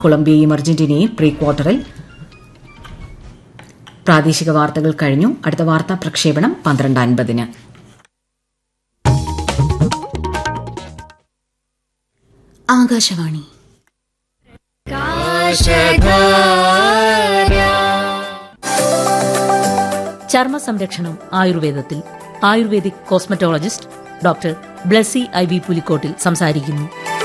കൊളംബിയയും അർജന്റീനയും pre ക്വാർട്ടറിൽ പ്രാദേശിക വാർത്തകൾ കഴിഞ്ഞു അടുത്ത വാർത്താ പ്രക്ഷേപണം പന്ത്രണ്ട് അൻപതിന് ആകാശവാണി ചർമ്മ സംരക്ഷണം ആയുർവേദത്തിൽ ayurvedic cosmetologist doctor Blessy I V Pulikottil സംസാരിക്കുന്നു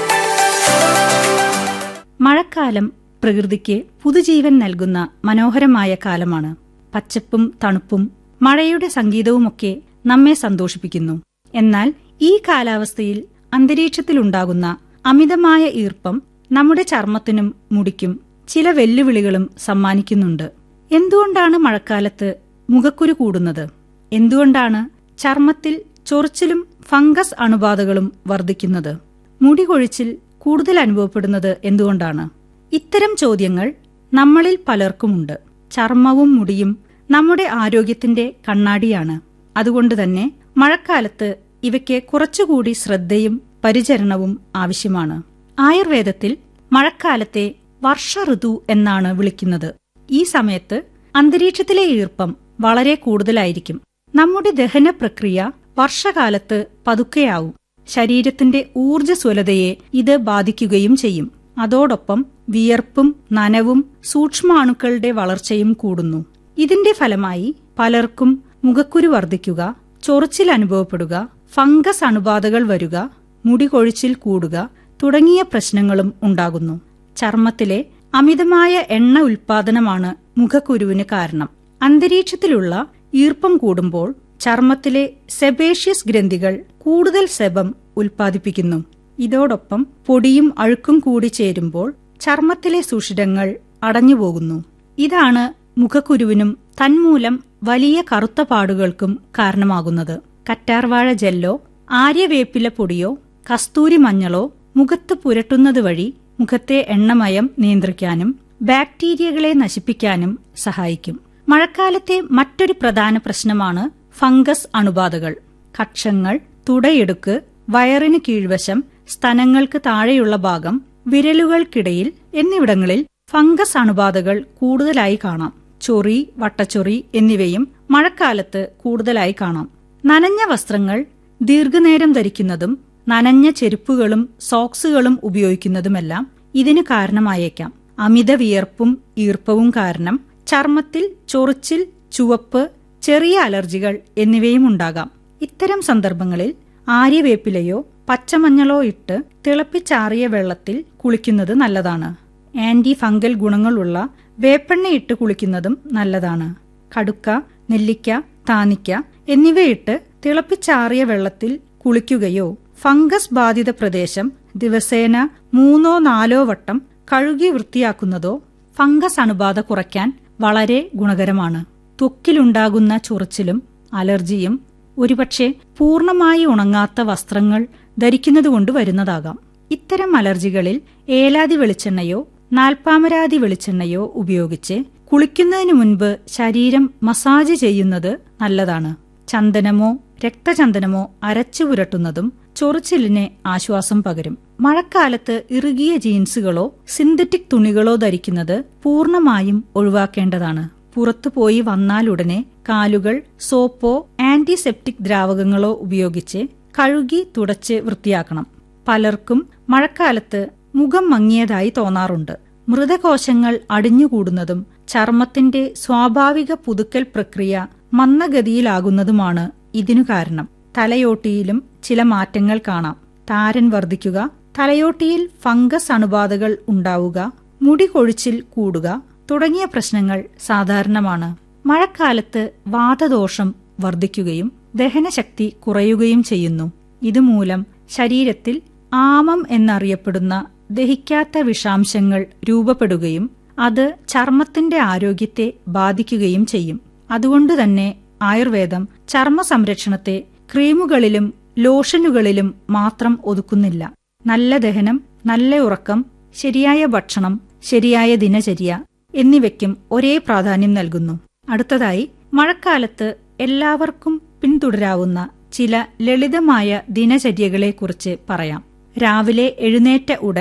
മഴക്കാലം പ്രകൃതിക്ക് പുതുജീവൻ നൽകുന്ന മനോഹരമായ കാലമാണ് പച്ചപ്പും തണുപ്പും മഴയുടെ സംഗീതവുമൊക്കെ നമ്മെ സന്തോഷിപ്പിക്കുന്നു എന്നാൽ ഈ കാലാവസ്ഥയിൽ അന്തരീക്ഷത്തിലുണ്ടാകുന്ന അമിതമായ ഈർപ്പം നമ്മുടെ ചർമ്മത്തിനും മുടിക്കും ചില വെല്ലുവിളികളും സമ്മാനിക്കുന്നുണ്ട് എന്തുകൊണ്ടാണ് മഴക്കാലത്ത് മുഖക്കുരു കൂടുന്നത് എന്തുകൊണ്ടാണ് ചർമ്മത്തിൽ ചൊറിച്ചിലും ഫംഗസ് അണുബാധകളും വർദ്ധിക്കുന്നത് മുടി കൊഴിച്ചിൽ കൂടുതൽ അനുഭവപ്പെടുന്നത് എന്തുകൊണ്ടാണ് ഇത്തരം ചോദ്യങ്ങൾ നമ്മളിൽ പലർക്കുമുണ്ട് ചർമ്മവും മുടിയും നമ്മുടെ ആരോഗ്യത്തിന്റെ കണ്ണാടിയാണ് അതുകൊണ്ട് തന്നെ മഴക്കാലത്ത് ഇവയ്ക്ക് കുറച്ചുകൂടി ശ്രദ്ധയും പരിചരണവും ആവശ്യമാണ് ആയുർവേദത്തിൽ മഴക്കാലത്തെ വർഷ ഋതു എന്നാണ് വിളിക്കുന്നത് ഈ സമയത്ത് അന്തരീക്ഷത്തിലെ ഈർപ്പം വളരെ കൂടുതലായിരിക്കും നമ്മുടെ ദഹന പ്രക്രിയ വർഷകാലത്ത് പതുക്കെയാവും ശരീരത്തിന്റെ ഊർജ്ജസ്വലതയെ ഇത് ബാധിക്കുകയും ചെയ്യും അതോടൊപ്പം വിയർപ്പും നനവും സൂക്ഷ്മാണുക്കളുടെ വളർച്ചയും കൂടുന്നു ഇതിന്റെ ഫലമായി പലർക്കും മുഖക്കുരു വർദ്ധിക്കുക ചൊറിച്ചിൽ അനുഭവപ്പെടുക ഫംഗസ് അണുബാധകൾ വരുക മുടി കൊഴിച്ചിൽ കൂടുക തുടങ്ങിയ പ്രശ്നങ്ങളും ഉണ്ടാകുന്നു ചർമ്മത്തിലെ അമിതമായ എണ്ണ ഉൽപാദനമാണ് മുഖക്കുരുവിന് കാരണം അന്തരീക്ഷത്തിലുള്ള ഈർപ്പം കൂടുമ്പോൾ ചർമ്മത്തിലെ സെബേഷ്യസ് ഗ്രന്ഥികൾ കൂടുതൽ സെബം ഉൽപ്പാദിപ്പിക്കുന്നു ഇതോടൊപ്പം പൊടിയും അഴുക്കും കൂടി ചേരുമ്പോൾ ചർമ്മത്തിലെ സുഷിരങ്ങൾ അടഞ്ഞുപോകുന്നു ഇതാണ് മുഖക്കുരുവിനും തന്മൂലം വലിയ കറുത്ത പാടുകൾക്കും കാരണമാകുന്നത് കറ്റാർവാഴ ജെല്ലോ ആര്യവേപ്പില പൊടിയോ കസ്തൂരി മഞ്ഞളോ മുഖത്ത് പുരട്ടുന്നത് വഴി മുഖത്തെ എണ്ണമയം നിയന്ത്രിക്കാനും ബാക്ടീരിയകളെ നശിപ്പിക്കാനും സഹായിക്കും മഴക്കാലത്തെ മറ്റൊരു പ്രധാന പ്രശ്നമാണ് ഫംഗസ് അണുബാധകൾ കക്ഷങ്ങൾ തുടയെടുക്ക് വയറിന് കീഴ്വശം സ്തനങ്ങൾക്ക് താഴെയുള്ള ഭാഗം വിരലുകൾക്കിടയിൽ എന്നിവിടങ്ങളിൽ ഫംഗസ് അണുബാധകൾ കൂടുതലായി കാണാം ചൊറി വട്ടച്ചൊറി എന്നിവയും മഴക്കാലത്ത് കൂടുതലായി കാണാം നനഞ്ഞ വസ്ത്രങ്ങൾ ദീർഘനേരം ധരിക്കുന്നതും നനഞ്ഞ ചെരുപ്പുകളും സോക്സുകളും ഉപയോഗിക്കുന്നതുമെല്ലാം ഇതിന് കാരണമായേക്കാം അമിത വിയർപ്പും ഈർപ്പവും കാരണം ചർമ്മത്തിൽ ചൊറിച്ചിൽ ചുവപ്പ് ചെറിയ അലർജികൾ എന്നിവയും ഉണ്ടാകാം ഇത്തരം സന്ദർഭങ്ങളിൽ ആര്യവേപ്പിലയോ പച്ചമഞ്ഞളോ ഇട്ട് തിളപ്പിച്ചാറിയ വെള്ളത്തിൽ കുളിക്കുന്നത് നല്ലതാണ് ആന്റി ഫംഗൽ ഗുണങ്ങളുള്ള വേപ്പെണ്ണയിട്ട് കുളിക്കുന്നതും നല്ലതാണ് കടുക്ക നെല്ലിക്ക താനിക്ക എന്നിവയിട്ട് തിളപ്പിച്ചാറിയ വെള്ളത്തിൽ കുളിക്കുകയോ ഫംഗസ് ബാധിത പ്രദേശം ദിവസേന മൂന്നോ നാലോ വട്ടം കഴുകി വൃത്തിയാക്കുന്നതോ ഫംഗസ് അണുബാധ കുറയ്ക്കാൻ വളരെ ഗുണകരമാണ് ത്വക്കിലുണ്ടാകുന്ന ചൊറിച്ചിലും അലർജിയും ഒരുപക്ഷെ പൂർണ്ണമായി ഉണങ്ങാത്ത വസ്ത്രങ്ങൾ ധരിക്കുന്നതുകൊണ്ട് വരുന്നതാകാം ഇത്തരം അലർജികളിൽ ഏലാതി വെളിച്ചെണ്ണയോ നാൽപ്പാമരാതി വെളിച്ചെണ്ണയോ ഉപയോഗിച്ച് കുളിക്കുന്നതിനു മുൻപ് ശരീരം മസാജ് ചെയ്യുന്നത് നല്ലതാണ് ചന്ദനമോ രക്തചന്ദനമോ അരച്ചു പുരട്ടുന്നതും ചൊറിച്ചിലിന് ആശ്വാസം പകരും മഴക്കാലത്ത് ഇറുകിയ ജീൻസുകളോ സിന്തറ്റിക് തുണികളോ ധരിക്കുന്നത് പൂർണ്ണമായും ഒഴിവാക്കേണ്ടതാണ് പുറത്തുപോയി വന്നാലുടനെ കാലുകൾ സോപ്പോ ആന്റിസെപ്റ്റിക് ദ്രാവകങ്ങളോ ഉപയോഗിച്ച് കഴുകി തുടച്ച് വൃത്തിയാക്കണം പലർക്കും മഴക്കാലത്ത് മുഖം മങ്ങിയതായി തോന്നാറുണ്ട് മൃതകോശങ്ങൾ അടിഞ്ഞുകൂടുന്നതും ചർമ്മത്തിന്റെ സ്വാഭാവിക പുതുക്കൽ പ്രക്രിയ മന്ദഗതിയിലാകുന്നതുമാണ് ഇതിനു കാരണം തലയോട്ടിയിലും ചില മാറ്റങ്ങൾ കാണാം താരൻ വർദ്ധിക്കുക തലയോട്ടിയിൽ ഫംഗസ് അണുബാധകൾ ഉണ്ടാവുക മുടി കൊഴിച്ചിൽ കൂടുക തുടങ്ങിയ പ്രശ്നങ്ങൾ സാധാരണമാണ് മഴക്കാലത്ത് വാതദോഷം വർദ്ധിക്കുകയും ദഹനശക്തി കുറയുകയും ചെയ്യുന്നു ഇതുമൂലം ശരീരത്തിൽ ആമം എന്നറിയപ്പെടുന്ന ദഹിക്കാത്ത വിഷാംശങ്ങൾ രൂപപ്പെടുകയും അത് ചർമ്മത്തിന്റെ ആരോഗ്യത്തെ ബാധിക്കുകയും ചെയ്യും അതുകൊണ്ടുതന്നെ ആയുർവേദം ചർമ്മ സംരക്ഷണത്തെ ക്രീമുകളിലും ലോഷനുകളിലും മാത്രം ഒതുക്കുന്നില്ല നല്ല ദഹനം നല്ല ഉറക്കം ശരിയായ ഭക്ഷണം ശരിയായ ദിനചര്യ എന്നിവയ്ക്കും ഒരേ പ്രാധാന്യം നൽകുന്നു അടുത്തതായി മഴക്കാലത്ത് എല്ലാവർക്കും പിന്തുടരാവുന്ന ചില ലളിതമായ ദിനചര്യകളെക്കുറിച്ച് പറയാം രാവിലെ എഴുന്നേറ്റ ഉടൻ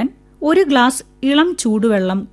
ഒരു ഗ്ലാസ് ഇളം ചൂടുവെള്ളം